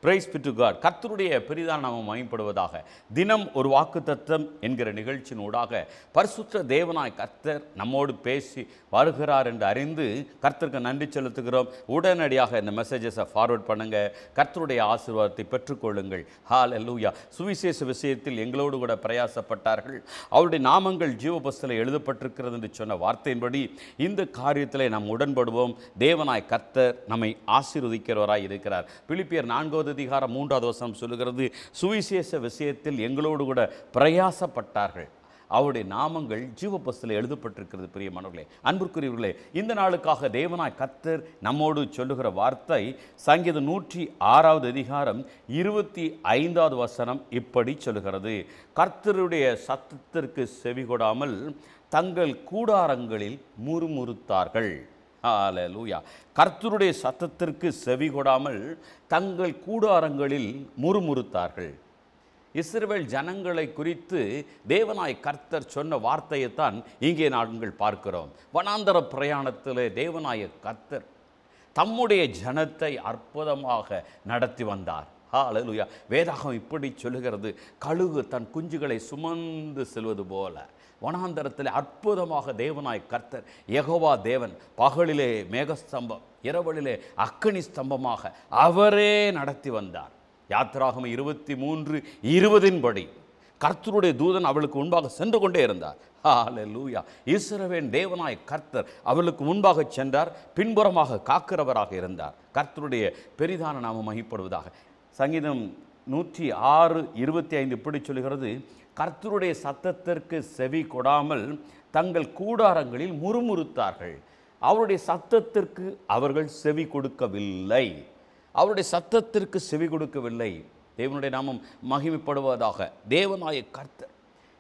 price to God கர்த்தருடைய பெரிதான நாமம் மயப்படுவதாக தினம் ஒரு வாக்குத்தத்தம் என்கிற நிகழ்ச்சியினூடாக பரிசுத்த தேவனாய் கர்த்தர் நம்மோடு பேசி வருகிறார் என்று அறிந்து கர்த்தருக்கு நன்றி செலுத்துகிறோம் உடனடியாக இந்த மெசேஜஸை ஃபார்வர்ட் பண்ணுங்க கர்த்தருடைய ஆசீர்வாதத்தை பெற்றுக்கொள்ளுங்கள் ஹால் அல்லூயா சுவிசேஷ விஷயத்தில் எங்களோடு கூட பிரயாசப்பட்டார்கள் அவருடைய நாமங்கள் ஜீவபஸ்தில் எழுதப்பட்டிருக்கிறது என்று சொன்ன வார்த்தையின்படி இந்த காரியத்தில் நாம் உடன்படுவோம் தேவனாய் கர்த்தர் நம்மை ஆசீர்வதிக்கிறவராய் இருக்கிறார் பிலிப்பியர் நான்காவது அதிகாரம் மூன்றாவது வசனம் சொல்லுகிறது சுவிசேஷ விஷயத்தில் எங்களோடு கூட பிரயாசப்பட்டார்கள் அவருடைய நாமங்கள் ஜீவபஸ்தில் எழுதப்பட்டிருக்கிறது பிரியமானவர்களே அன்புக்குரியவர்களே இந்த நாளுக்காக தேவனாய் கர்த்தர் நம்மோடு சொல்லுகிற வார்த்தை சங்கீதம் நூற்றி ஆறாவது அதிகாரம் இருபத்தி ஐந்தாவது வசனம் இப்படி சொல்லுகிறது கர்த்தருடைய சத்தத்திற்கு செவிகொடாமல் தங்கள் கூடாரங்களில் முறுமுறுத்தார்கள் ஹalleluya கர்த்தருடைய சத்தத்திற்கு செவிகொடாமல் தங்கள் கூடாரங்களில் முறுமுறுத்தார்கள் இஸ்ரவேல் ஜனங்களை குறித்து தேவனாய் கர்த்தர் சொன்ன வார்த்தையைத்தான் இங்கே நாங்கள் பார்க்கிறோம் வனாந்தர பிரயாணத்திலே தேவனாய கர்த்தர் தம்முடைய ஜனத்தை அற்புதமாக நடத்தி வந்தார் ஹalleluya வேதாகம் இப்படி சொல்லுகிறது கழுகு தன் குஞ்சுகளை சுமந்து செல்வது போல வனாந்தரத்தில் அற்புதமாக தேவனாய் கர்த்தர் யெகோவா தேவன் பகலிலே மேகஸ்தம்பம் இரவலிலே அக்கனி ஸ்தம்பமாக அவரே நடத்தி வந்தார் யாத்திராகம இருபத்தி மூன்று இருபதின் படி கர்த்தருடைய தூதன் அவளுக்கு முன்பாக சென்று கொண்டே இருந்தார் ஹalleluya இஸ்ரவேல் தேவனாய் கர்த்தர் அவளுக்கு முன்பாக சென்றார் பின்புறமாக காக்கிறவராக இருந்தார் கர்த்தருடைய பெரிதான நாம மகிப்படுவதாக சங்கீதம் நூற்றி ஆறு இருபத்தி ஐந்து இப்படி சொல்கிறது கர்த்தருடைய சத்தத்திற்கு செவி கொடாமல் தங்கள் கூடாரங்களில் முறுமுறுத்தார்கள் அவருடைய சத்தத்திற்கு அவர்கள் செவி கொடுக்கவில்லை அவருடைய சத்தத்திற்கு செவி கொடுக்கவில்லை தேவனுடைய நாமம் மகிமைப்படுவதாக தேவனாய கர்த்தர்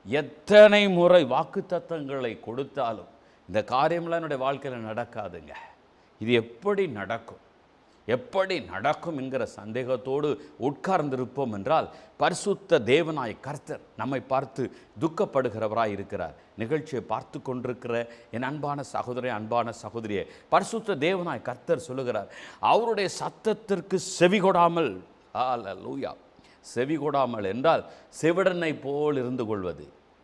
எத்தனை முறை வாக்குத்தத்தங்களை கொடுத்தாலும் இந்த காரியம்லாம் என்னுடைய வாழ்க்கையில் நடக்காதுங்க இது எப்படி நடக்கும் எப்படி நடக்கும் என்கிற சந்தேகத்தோடு உட்கார்ந்திருப்போம் என்றால் பரிசுத்த தேவனாய் கர்த்தர் நம்மை பார்த்து துக்கப்படுகிறவராய் இருக்கிறார் நிகழ்ச்சியை பார்த்து கொண்டிருக்கிற என் அன்பான சகோதரி அன்பான சகோதரியே பரிசுத்த தேவனாய் கர்த்தர் சொல்லுகிறார் அவருடைய சத்தத்திற்கு செவி கொடாமல் லூயா செவி கொடாமல் என்றால் செவிடனை போல் இருந்து கொள்வது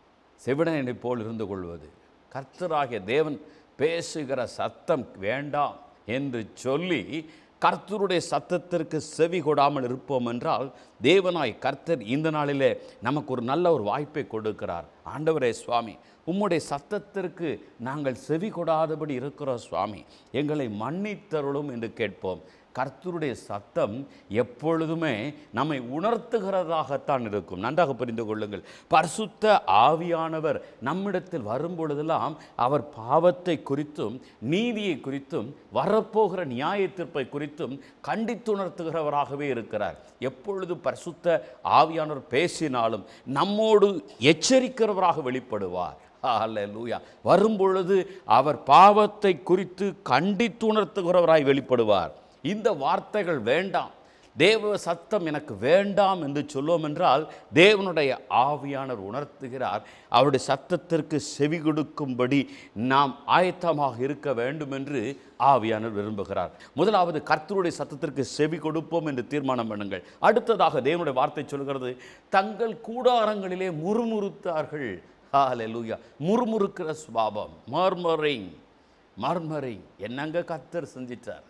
செவிடனை போல் இருந்து கொள்வது கர்த்தராகிய தேவன் பேசுகிற சத்தம் வேண்டாம் என்று சொல்லி கர்த்தருடைய சத்தத்திற்கு செவி கொடாமல் இருப்போம் என்றால் தேவனாய் கர்த்தர் இந்த நாளிலே நமக்கு ஒரு நல்ல ஒரு வாய்ப்பை கொடுக்கிறார் ஆண்டவரே சுவாமி உம்முடைய சத்தத்திற்கு நாங்கள் செவி கொடாதபடி இருக்கிறோம் சுவாமி எங்களை மன்னித்தருளும் என்று கேட்போம் கர்த்தருடைய சத்தம் எப்பொழுதுமே நம்மை உணர்த்துகிறதாகத்தான் இருக்கும் நன்றாக புரிந்து கொள்ளுங்கள் பரிசுத்த ஆவியானவர் நம்மிடத்தில் வரும் பொழுதெல்லாம் அவர் பாவத்தை குறித்தும் நீதியை குறித்தும் வரப்போகிற நியாய தீர்ப்பை குறித்தும் கண்டித்துணர்த்துகிறவராகவே இருக்கிறார் எப்பொழுது பரிசுத்த ஆவியானவர் பேசினாலும் நம்மோடு எச்சரிக்கிறவராக வெளிப்படுவார் அல்லேலூயா வரும்பொழுது அவர் பாவத்தை குறித்து கண்டித்துணர்த்துகிறவராய் வெளிப்படுவார் இந்த வார்த்தைகள் வேண்டாம் தேவ சத்தம் எனக்கு வேண்டாம் என்று சொல்லுவோம் என்றால் தேவனுடைய ஆவியானவர் உணர்த்துகிறார் அவருடைய சத்தத்திற்கு செவி கொடுக்கும்படி நாம் ஆயத்தமாக இருக்க வேண்டும் என்று ஆவியானவர் விரும்புகிறார் முதலாவது கர்த்தருடைய சத்தத்திற்கு செவி கொடுப்போம் என்று தீர்மானம் பண்ணுங்கள் அடுத்ததாக தேவனுடைய வார்த்தை சொல்கிறது தங்கள் கூடாரங்களிலே முறுமுறுத்தார்கள் ஹalleluya முறுமுறுக்கிற சுபாவம் மர்மரிங் மர்மரிங் என்னங்க கர்த்தர் செஞ்சிட்டார்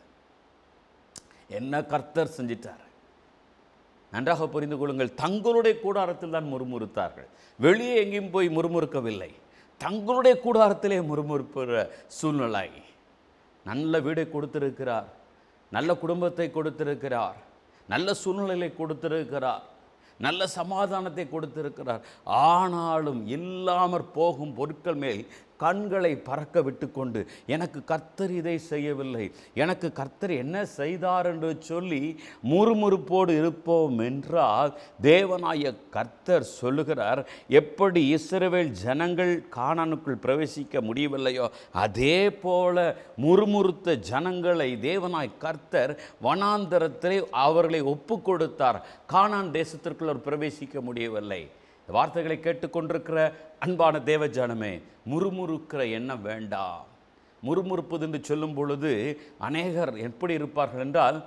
என்ன கர்த்தர் செஞ்சிட்டார் நன்றாக புரிந்து கொள்ளுங்கள் தங்களுடைய கூடாரத்தில் தான் முறுமுறுத்தார்கள் வெளியே எங்கேயும் போய் முறுமுறுக்கவில்லை தங்களுடைய கூடாரத்திலே முறுமுறுப்புற சூழ்நிலை நல்ல வீடை கொடுத்திருக்கிறார் நல்ல குடும்பத்தை கொடுத்திருக்கிறார் நல்ல சூழ்நிலையை கொடுத்திருக்கிறார் நல்ல சமாதானத்தை கொடுத்திருக்கிறார் ஆனாலும் இல்லாமற் போகும் பொருட்கள் மேல் கண்களை பறக்க விட்டுக்கொண்டு எனக்கு கர்த்தர் இதை செய்யவில்லை எனக்கு கர்த்தர் என்ன செய்தார் என்று சொல்லி முறுமுறுப்போடு இருப்போம் என்றால் தேவனாய கர்த்தர் சொல்லுகிறார் எப்படி இஸ்ரவேல் ஜனங்கள் கானானுக்குள் பிரவேசிக்க முடியவில்லையோ அதே போல முறுமுறுத்த ஜனங்களை தேவனாய் கர்த்தர் வனாந்தரத்திலே அவர்களை ஒப்பு கொடுத்தார் கானான் தேசத்திற்குள் அவர் பிரவேசிக்க முடியவில்லை இந்த வார்த்தைகளை கேட்டுக்கொண்டிருக்கிற அன்பான தேவஜானமே முறுமுறுக்கிற எண்ணம் வேண்டாம் முறுமுறுப்பது என்று சொல்லும் பொழுது அநேகர் எப்படி இருப்பார்கள் என்றால்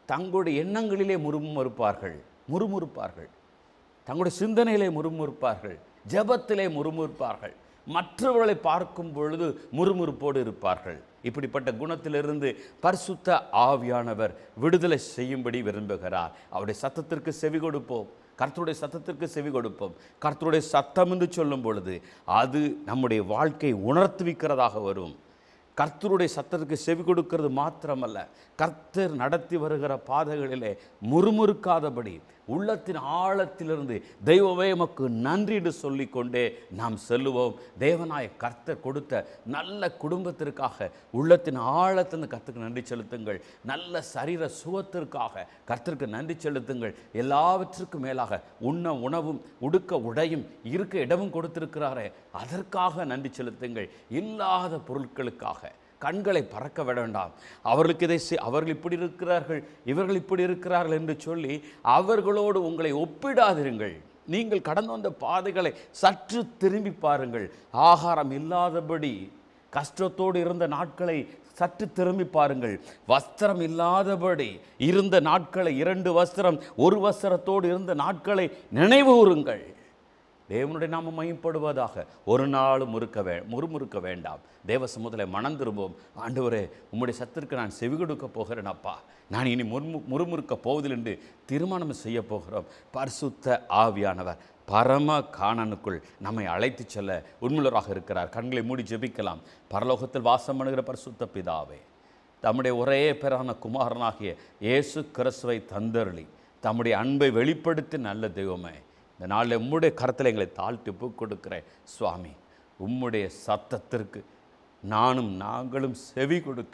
தங்களுடைய எண்ணங்களிலே முறுமுறுப்பார்கள் முறுமுறுப்பார்கள் தங்களுடைய சிந்தனையிலே முறுமுறுப்பார்கள் ஜெபத்திலே முறுமுறுப்பார்கள் மற்றவர்களை பார்க்கும் பொழுது முறுமுறுப்போடு இருப்பார்கள் இப்படிப்பட்ட குணத்திலிருந்து பரிசுத்த ஆவியானவர் விடுதலை செய்யும்படி விரும்புகிறார் அவருடைய சத்தத்திற்கு செவி கொடுப்போம் கர்த்தருடைய சத்தத்திற்கு செவி கொடுப்போம் கர்த்தருடைய சத்தம் என்று சொல்லும் பொழுது அது நம்முடைய வாழ்க்கை உணர்த்துவிக்கிறதாக வரும் கர்த்தருடைய சத்தத்துக்கு செவி கொடுக்கிறது மாத்திரமல்ல கர்த்தர் நடத்தி வருகிற பாதைகளிலே முறுமுறுக்காதபடி உள்ளத்தின் ஆழத்திலிருந்து தெய்வமே எமக்கு நன்றி என்று சொல்லிக்கொண்டே நாம் செல்லுவோம் தேவனாய கர்த்தர் கொடுத்த நல்ல குடும்பத்திற்காக உள்ளத்தின் ஆழத்திலிருந்து கர்த்தருக்கு நன்றி செலுத்துங்கள் நல்ல சரீர சுகத்திற்காக கர்த்தருக்கு நன்றி செலுத்துங்கள் எல்லாவற்றுக்கும் மேலாக உண்ண உணவும் உடுக்க உடையும் இருக்க இடமும் கொடுத்திருக்கிறாரே அதற்காக நன்றி செலுத்துங்கள் இல்லாத பொருட்களுக்காக கண்களை பறக்க விட வேண்டாம் அவர்களுக்கு இதை செய்- அவர்கள் இப்படி இருக்கிறார்கள் இவர்கள் இப்படி இருக்கிறார்கள் என்று சொல்லி அவர்களோடு உங்களை ஒப்பிடாதிருங்கள் நீங்கள் கடந்து வந்த பாதைகளை சற்று திரும்பி பாருங்கள் ஆகாரம் இல்லாதபடி கஷ்டத்தோடு இருந்த நாட்களை சற்று திரும்பி பாருங்கள் வஸ்திரம் இல்லாதபடி இருந்த நாட்களை இரண்டு வஸ்திரம் ஒரு வஸ்திரத்தோடு இருந்த நாட்களை நினைவுகூருங்கள் தேவனுடைய நாம மையப்படுவதாக ஒரு நாளும் முறுக்க வே முறுமுறுக்க வேண்டாம் தேவ சமுதலை மனம் திரும்புவோம் ஆண்டவரே உம்முடைய சத்திற்கு நான் செவி கொடுக்க போகிறேன் அப்பா நான் இனி முர்மு முறுமுறுக்க போவதில் என்று தீர்மானம் செய்ய போகிறோம் பரிசுத்த ஆவியானவர் பரம காணனுக்குள் நம்மை அழைத்து செல்ல உண்மையுள்ளவராக இருக்கிறார் கண்களை மூடி ஜெபிக்கலாம் பரலோகத்தில் வாசம் பண்ணுகிற பரிசுத்த பிதாவே தம்முடைய ஒரே பேரான குமாரனாகிய இயேசு கிறிஸ்துவை தந்தருளி தம்முடைய அன்பை வெளிப்படுத்தி நல்ல தெய்வமே இந்த நாளில் உம்முடைய கரத்தில் எங்களை தாழ்த்தி ஒப்புக் கொடுக்கிறேன் சுவாமி உம்முடைய சத்தத்திற்கு நானும் நாங்களும் செவி கொடுக்க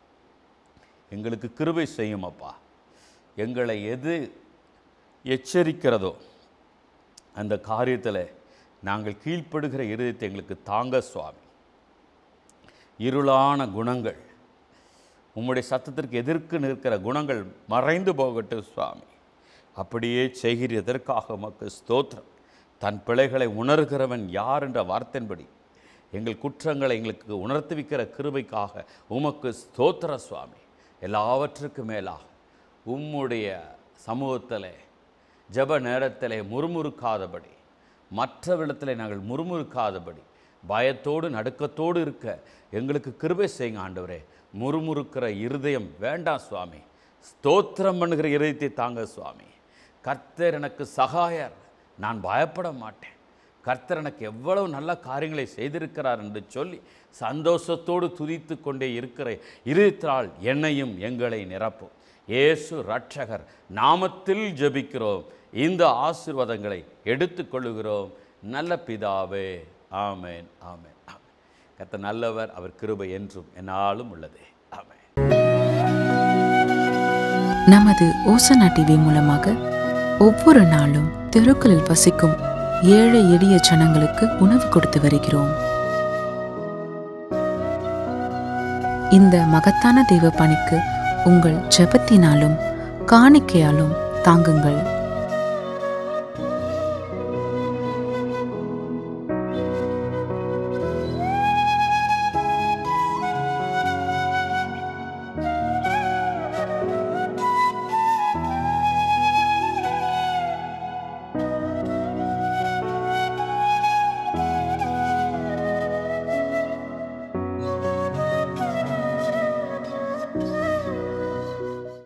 எங்களுக்கு கிருபை செய்யும் அப்பா எங்களை எது எச்சரிக்கிறதோ அந்த காரியத்தில் நாங்கள் கீழ்ப்படுகிற இருதயத்தை எங்களுக்கு தாங்க சுவாமி இருளான குணங்கள் உம்முடைய சத்தத்திற்கு எதிர்க்கு நிற்கிற குணங்கள் மறைந்து போகட்டும் சுவாமி அப்படியே செய்கிற எதற்காக உமக்கு ஸ்தோத்திரம் தன் பிழைகளை உணர்கிறவன் யார் என்ற வார்த்தையின்படி எங்கள் குற்றங்களை எங்களுக்கு உணர்த்துவிக்கிற கிருபைக்காக உமக்கு ஸ்தோத்திர சுவாமி எல்லாவற்றுக்கும் மேலாக உம்முடைய சமூகத்தில் ஜெப நேரத்திலே முறுமுறுக்காதபடி மற்றவிடத்திலே நாங்கள் முறுமுறுக்காதபடி பயத்தோடு நடுக்கத்தோடு இருக்க எங்களுக்கு கிருபை செய்யுங்க ஆண்டவரே முறுமுறுக்கிற இருதயம் வேண்டாம் சுவாமி ஸ்தோத்திரம் பண்ணுகிற இருதயத்தை தாங்க சுவாமி கர்த்தர் எனக்கு சகாயர் நான் பயப்பட மாட்டேன் கர்த்தர் எனக்கு எவ்வளவு நல்ல காரியங்களை செய்திருக்கிறார் என்று சொல்லி சந்தோஷத்தோடு துதித்து கொண்டே இருக்கிற இருத்தால் என்னையும் எங்களை நிரப்பும் இயேசு ரட்சகர் நாமத்தில் ஜெபிக்கிறோம் இந்த ஆசீர்வாதங்களை எடுத்துக்கொள்ளுகிறோம் நல்ல பிதாவே ஆமென் ஆமென் ஆமென் கர்த்தர் நல்லவர் அவர் கிருபை என்றும் என்னாலும் உள்ளது ஆமென் நமது ஓசனா டிவி மூலமாக ஒவ்வொரு நாளும் தெருக்களில் வசிக்கும் ஏழை எளிய ஜனங்களுக்கு உணவு கொடுத்து வருகிறோம் இந்த மகத்தான தெய்வ பணிக்கு உங்கள் ஜெபத்தினாலும் காணிக்கையாலும் தாங்குங்கள்